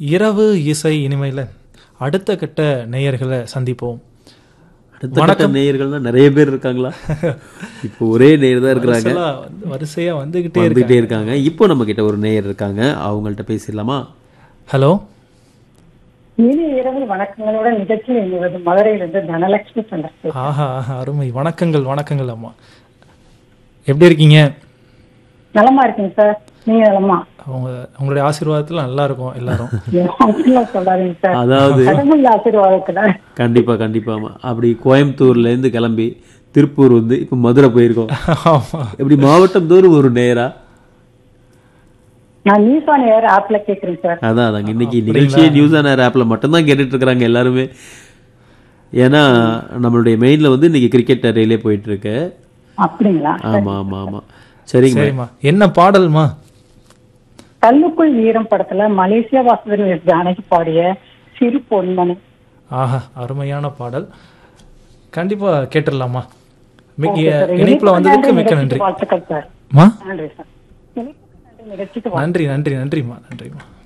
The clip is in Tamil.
இரவு இசை இனிமையில் அடுத்த கட்ட நேயர்களை சந்திப்போம் அடுத்த கட்ட நேயர்கள் தான் நிறைய பேர் இருக்காங்களா இப்போ ஒரே நேயர் தான் இருக்கிறாங்க வரிசலா வந்து- வரிசையா வந்துகிட்டே இருக்கு வந்துகிட்டே இருக்காங்க இப்போ நம்ம கிட்ட ஒரு நேயர் இருக்காங்க அவங்கள்ட்ட பேசிடலாமா ஹலோ இனி இரவு வணக்கங்களோட நிகழ்ச்சி எங்களது மதுரையிலிருந்து தனலட்சுமி சந்திரசேகர் ஆஹா ஆஹா, அருமை வணக்கங்கள் வணக்கங்கள் அம்மா எப்படி இருக்கீங்க நலமா இருக்கீங்க சார் நீங்க நலமா அவங்க உங்களுடைய ஆசீர்வாதத்தில் நல்லா இருக்கும் எல்லாரும் அப்படிலாம் சொல்லாதீங்க சார் அதாவது கடவுள் ஆசீர்வாதத்துல கண்டிப்பா கண்டிப்பாமா அப்படி கோயம்புத்தூர்ல இருந்து கிளம்பி திருப்பூர் வந்து இப்போ மதுரை போயிருக்கோம் ஆமா எப்படி மாவட்டம் தோறும் ஒரு நேரா நான் நியூஸ் ஆன் ஏர் ஆப்ல கேக்குறேன் சார் அதான் அதாங்க இன்னைக்கு நிகழ்ச்சியே நியூஸ் ஆன் ஏர் ஆப்ல மட்டும்தான் கேட்டுட்டு இருக்காங்க எல்லாருமே ஏன்னா நம்மளுடைய மெயின்ல வந்து இன்னைக்கு கிரிக்கெட் ரயிலே போயிட்டு இருக்கு அப்படிங்களா ஆமா ஆமா ஆமா சரிங்க சரிம்மா என்ன பாடல்மா கல்லுக்குள் வீரம் படத்துல மலேசியா வாசுதன் எஸ் ஜானகி பாடிய சிறு பொன்மணி ஆஹா அருமையான பாடல் கண்டிப்பா கேட்டுடலாமா மிக ஓகே சார். இணைப்புல வந்ததுக்கு நன்றி, மிக்க நிகழ்ச்சிக்கு நன்றி வாழ்த்துக்கள் சார் மா நன்றி சார் இணைப்புக்கு நன்றி, நிகழ்ச்சிக்கு வாழ்த்துக்கள். நன்றி நன்றி நன்றிம்மா நன்றிம்மா